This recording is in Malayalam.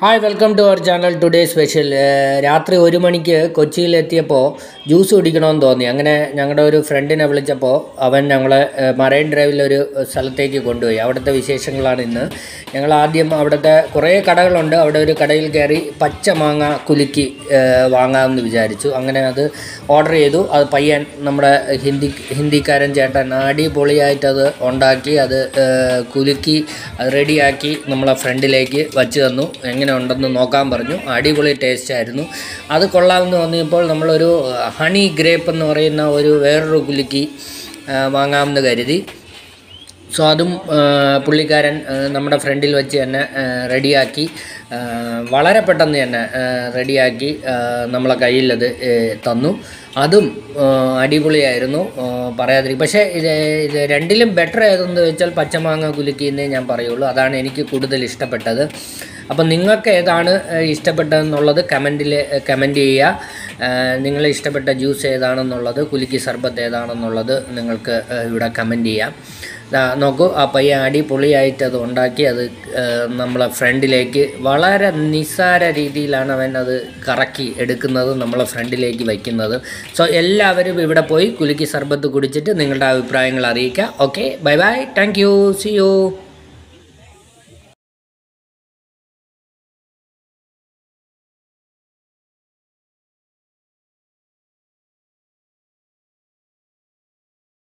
hi welcome to our channel today special രാത്രി ഒരു മണിക്ക് കൊച്ചിയിലെത്തിയപ്പോൾ ജ്യൂസ് കുടിക്കണമെന്ന് തോന്നി അങ്ങനെ ഞങ്ങളുടെ ഒരു ഫ്രണ്ടിനെ വിളിച്ചപ്പോൾ അവൻ ഞങ്ങളെ ഏഹ്, മറൈൻ ഡ്രൈവിലൊരു സ്ഥലത്തേക്ക് കൊണ്ടുപോയി അവിടുത്തെ വിശേഷങ്ങളാണ് ഇന്ന് ഞങ്ങൾ ആദ്യം അവിടുത്തെ കുറേ കടകളുണ്ട് അവിടെ ഒരു കടയിൽ കയറി പച്ച മാങ്ങ കുലുക്കി ഏഹ്, വാങ്ങാമെന്ന് വിചാരിച്ചു അങ്ങനെ അത് ഓർഡർ ചെയ്തു അത് പയ്യൻ നമ്മുടെ ഹിന്ദി ഹിന്ദിക്കാരൻ ചേട്ടൻ അടിപൊളിയായിട്ട് അത് ഉണ്ടാക്കി അത് ഏഹ്, കുലുക്കി അത് റെഡിയാക്കി നമ്മളെ ഫ്രണ്ടിലേക്ക് വച്ച് തന്നു എങ്ങനെ ഉണ്ടെന്ന് നോക്കാൻ പറഞ്ഞു അടിപൊളി ടേസ്റ്റ് ആയിരുന്നു അത് കൊള്ളാമെന്ന് തോന്നിയപ്പോൾ നമ്മളൊരു ഹണി ഗ്രേപ്പ് എന്ന് പറയുന്ന ഒരു വേറൊരു കുലുക്കി ആ, വാങ്ങാമെന്ന് കരുതി സോ അതും ആ, പുള്ളിക്കാരൻ ആ, നമ്മുടെ ഫ്രണ്ടിൽ വെച്ച് തന്നെ ആ, റെഡിയാക്കി ആ, വളരെ പെട്ടെന്ന് തന്നെ ആ, റെഡിയാക്കി ആ, നമ്മളെ കയ്യിൽ അത് ഏ, തന്നു അതും ആ, അടിപൊളിയായിരുന്നു ആ, പറയാതിരിക്കും പക്ഷേ ഇത് ഇത് രണ്ടിലും ബെറ്റർ ഏതെന്ന് വെച്ചാൽ പച്ചമാങ്ങ കുലുക്കിയെന്നേ ഞാൻ പറയുള്ളൂ അതാണ് എനിക്ക് കൂടുതൽ ഇഷ്ടപ്പെട്ടത് അപ്പം നിങ്ങൾക്ക് ഏതാണ് ഏഹ്, ഇഷ്ടപ്പെട്ടതെന്നുള്ളത് കമൻറ്റിൽ കമൻറ്റ് ചെയ്യുക ഏഹ്, നിങ്ങളെ ഇഷ്ടപ്പെട്ട ജ്യൂസ് ഏതാണെന്നുള്ളത് കുലുക്കി സർബത്ത് ഏതാണെന്നുള്ളത് നിങ്ങൾക്ക് ഏഹ്, ഇവിടെ കമൻറ്റ് ചെയ്യാം ദാ നോക്കൂ ആ പയ്യ അടിപൊളിയായിട്ട് അത് ഉണ്ടാക്കി അത് ഏഹ്, നമ്മളെ ഫ്രണ്ടിലേക്ക് വളരെ നിസ്സാര രീതിയിലാണ് അവൻ അത് കറക്കി എടുക്കുന്നത് നമ്മളെ ഫ്രണ്ടിലേക്ക് വയ്ക്കുന്നത് സോ എല്ലാവരും ഇവിടെ പോയി കുലുക്കി സർബത്ത് കുടിച്ചിട്ട് നിങ്ങളുടെ അഭിപ്രായങ്ങൾ അറിയിക്കുക okay bye bye thank you see U